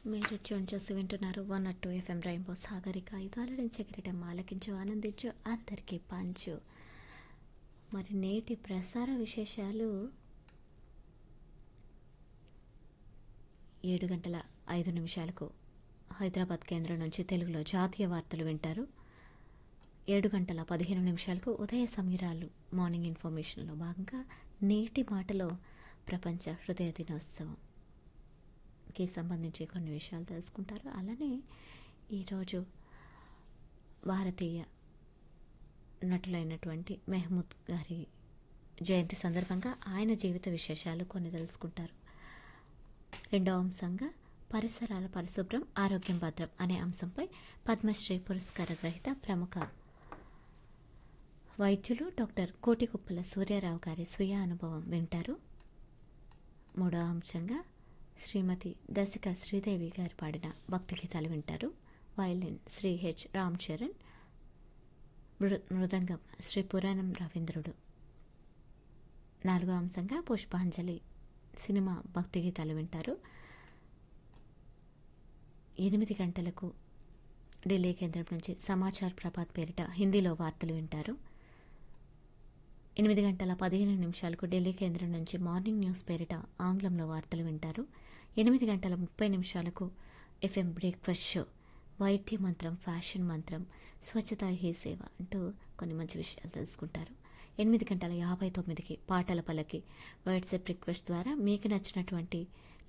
మీరు ట్యూన్ చేసి వింటున్నారు one at two FM rainbow Sagarika ఇదాలడించే కిరీటం ఆలకించు ఆనందించు అందరికీ పంచు మరి నేటి ప్రసార విశేషాలు ఏడు గంటల ఐదు నిమిషాలకు హైదరాబాద్ కేంద్రం నుంచి తెలుగులో జాతీయ వార్తలు వింటారు ఏడు గంటల పదిహేను నిమిషాలకు ఉదయ సమీరాలు మార్నింగ్ ఇన్ఫర్మేషన్లో భాగంగా నేటి మాటలో ప్రపంచ హృదయ దినోత్సవం కి సంబంధించి కొన్ని విషయాలు తెలుసుకుంటారు అలానే ఈరోజు భారతీయ నటులైనటువంటి మెహమూద్ గారి జయంతి సందర్భంగా ఆయన జీవిత విశేషాలు కొన్ని తెలుసుకుంటారు రెండవ అంశంగా పరిసరాల పరిశుభ్రం ఆరోగ్యం భద్రం అనే అంశంపై పద్మశ్రీ పురస్కార గ్రహీత ప్రముఖ వైద్యులు డాక్టర్ కోటికుప్పల సూర్యారావు గారి స్వీయ అనుభవం వింటారు మూడవ అంశంగా శ్రీమతి దశిక శ్రీదేవి గారు పాడిన భక్తి గీతాలు వింటారు వయలిన్ శ్రీ హెచ్ రామ్ చరణ్ మృ మృదంగం శ్రీ పురాణం రవీంద్రుడు నాలుగో అంశంగా పుష్పాంజలి సినిమా భక్తి గీతాలు వింటారు ఎనిమిది గంటలకు ఢిల్లీ కేంద్రం నుంచి సమాచార్ ప్రభాత్ పేరిట హిందీలో వార్తలు వింటారు ఎనిమిది గంటల పదిహేను నిమిషాలకు ఢిల్లీ కేంద్రం నుంచి మార్నింగ్ న్యూస్ పేరిట ఆంగ్లంలో వార్తలు వింటారు ఎనిమిది గంటల ముప్పై నిమిషాలకు ఎఫ్ఎం బ్రేక్ఫాస్ట్ షో వైద్య మంత్రం ఫ్యాషన్ మంత్రం స్వచ్ఛత హీ సేవ అంటూ కొన్ని మంచి విషయాలు తెలుసుకుంటారు ఎనిమిది గంటల యాభై తొమ్మిదికి పాటల పల్లకి వాట్సాప్ రిక్వెస్ట్ ద్వారా మీకు నచ్చినటువంటి